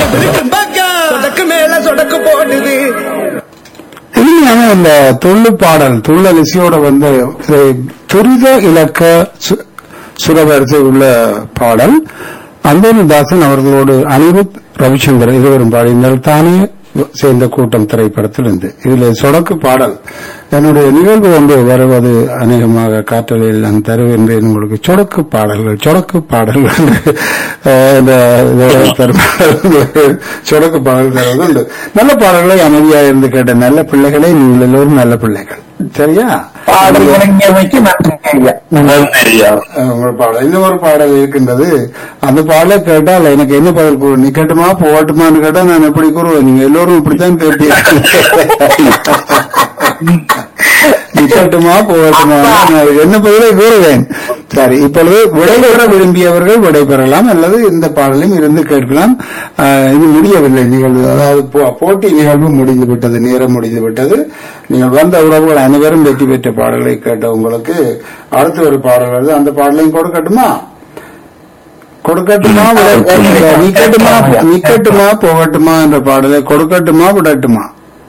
சொடக்கு மேல சொடக்கு போடுது இனிமையான இந்த துள்ளு பாடல் துள்ளல் இசையோட வந்து இது துரித இலக்க சு- சுரவரிசை உள்ள பாடல் அந்தோனிதாசன் அவர்களோடு அனிருத் ரவிச்சந்திரன் இருவரும் பாடினார் தானே சேர்ந்த கூட்டம் திரைப்படத்தில் இருந்து இதில் சொடக்கு பாடல் என்னுடைய நிகழ்வு வந்து வருவது அநேகமாக காற்றலில் நான் தருகின்றேன் உங்களுக்கு சொடக்கு பாடல்கள் சொடக்கு பாடல்கள் அஹ், இந்த இதோட தரும் சொடக்கு பாடல் தருவது உண்டு நல்ல பாடல்களை அமைதியாக இருந்து கேட்ட நல்ல பிள்ளைகளே நீங்கள் எல்லோரும் நல்ல பிள்ளைகள் சரியா பாடல் வழங்கியமைக்கு நன்றி ஐயா அஹ், ஒரு பாடல் இன்னும் ஒரு பாடல் இருக்கின்றது அந்த பாடலை கேட்டால் எனக்கு என்ன பதில் கூறு நீ கேட்டுமா போகட்டுமான்னு கேட்டா நான் எப்படி கூறுவேன் நீங்க எல்லோரும் இப்படித்தான் கேட்பீங்க நிக்கட்டுமா போகட்டுமா நான் அதுக்கு என்ன பதிலை கூறுவேன் சரி இப்பொழுது விடைபெற விரும்பியவர்கள் விடைபெறலாம் அல்லது இந்த பாடலையும் இருந்து கேட்கலாம் ஆஹ், இது முடியவில்லை நிகழ்வு அதாவது போ- போட்டி நிகழ்வு முடிந்து விட்டது நேரம் முடிந்து விட்டது நீங்கள் வந்த உறவுகள் அனைவரும் வெற்றி பெற்ற பாடல்களை கேட்ட உங்களுக்கு அடுத்த ஒரு பாடல் வருது அந்த பாடலையும் கொடுக்கட்டுமா கொடுக்கட்டுமா விட- நிக்கட்டுமா நிக்கட்டுமா போகட்டுமா என்ற பாடலை கொடுக்கட்டுமா விடட்டுமா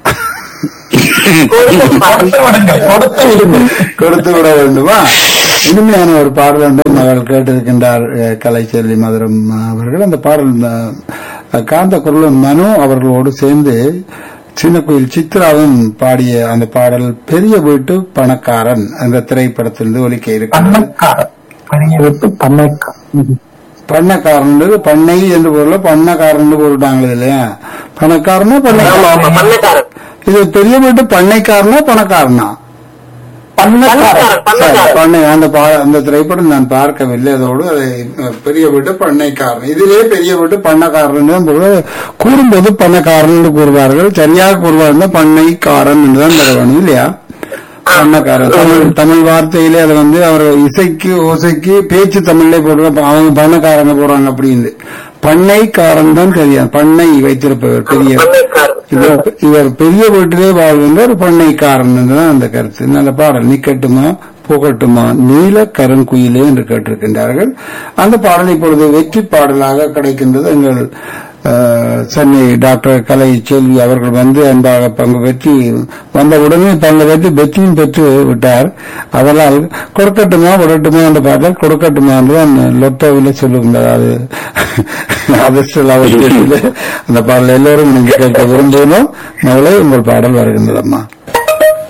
கொடுத்து விடுங்கள் கொடுத்து விடுங்கள் கொடுத்து விட வேண்டுமா இனிமையான ஒரு பாடல் ஒன்றை மகள் கேட்டிருக்கின்றார் அஹ், கலைச்செல்வி மதுரம் அவர்கள் அந்த பாடல் அஹ், காந்த குரலும் மனு அவர்களோடு சேர்ந்து சின்ன கோயில் சித்ராவும் பாடிய அந்த பாடல் பெரிய வீட்டு பணக்காரன் என்ற திரைப்படத்திலிருந்து ஒலிக்க இருக்கிறது பண்ணக்காரன் பணியை விட்டு பண்ணைக்காரன் பண்ணக்காரன் பண்ணை என்று பொருள் பண்ணக்காரன் போட்டுட்டாங்க இல்லையா பணக்காரனா பண்ணக்காரன் பண்ணக்காரன் இது பெரிய வீட்டு பண்ணைக்காரனா பணக்காரனா பண்ணக்காரன் பண்ணக்காரன் பண்ணை அந்த பா- அந்த திரைப்படம் நான் பார்க்கவில்லை அதோடு அதை அஹ், பெரிய வீட்டு பண்ணைக்காரன் இதிலே பெரிய வீட்டு பண்ணக்காரன் தான் பொருள். கூறும்போது பண்ணக்காரன் என்று கூறுவார்கள் சரியாக கூறுவார்கள் பண்ணைக்காரன் என்றுதான் தர வேணும் இல்லையா பண்ணக்காரன் தமிழ் தமிழ் வார்த்தையிலே அதை வந்து அவர் இசைக்கு ஓசைக்கு பேச்சு தமிழ்ல போடுற அவங்க பண்ணக்காரங்க போடுறாங்க அப்படின்னு பண்ணைக்காரன் தான் தெரியாது பண்ணை வைத்திருப்பவர் பெரிய பண்ணைக்காரன் இவர் இவர் பெரிய வீட்டிலே வாழ்கின்ற ஒரு பண்ணைக்காரன் என்றுதான் அந்த கருத்து நல்ல பாடல் நிக்கட்டுமா புகட்டுமா நீல கருங்குயிலே என்று கேட்டிருக்கின்றார்கள் அந்த பாடல் இப்பொழுது வெற்றி பாடலாக கிடைக்கின்றது எங்கள் அஹ், சென்னை டாக்டர் கலை செல்வி அவர்கள் வந்து அன்பாக பங்கு பெற்றி வந்த உடனே பங்கு பெற்று வெற்றியும் பெற்று விட்டார் அதனால் கொடுக்கட்டுமா விடட்டுமா என்ற பாடல் கொடுக்கட்டுமா என்றுதான் லொட்டோவில் சொல்லுகின்றார் அது அதிர்ஷ்ட அவசியத்தில் அந்த பாடல் எல்லோரும் நீங்க கேட்க விரும்புகிறோம் மகளே உங்கள் பாடல் வருகின்றதம்மா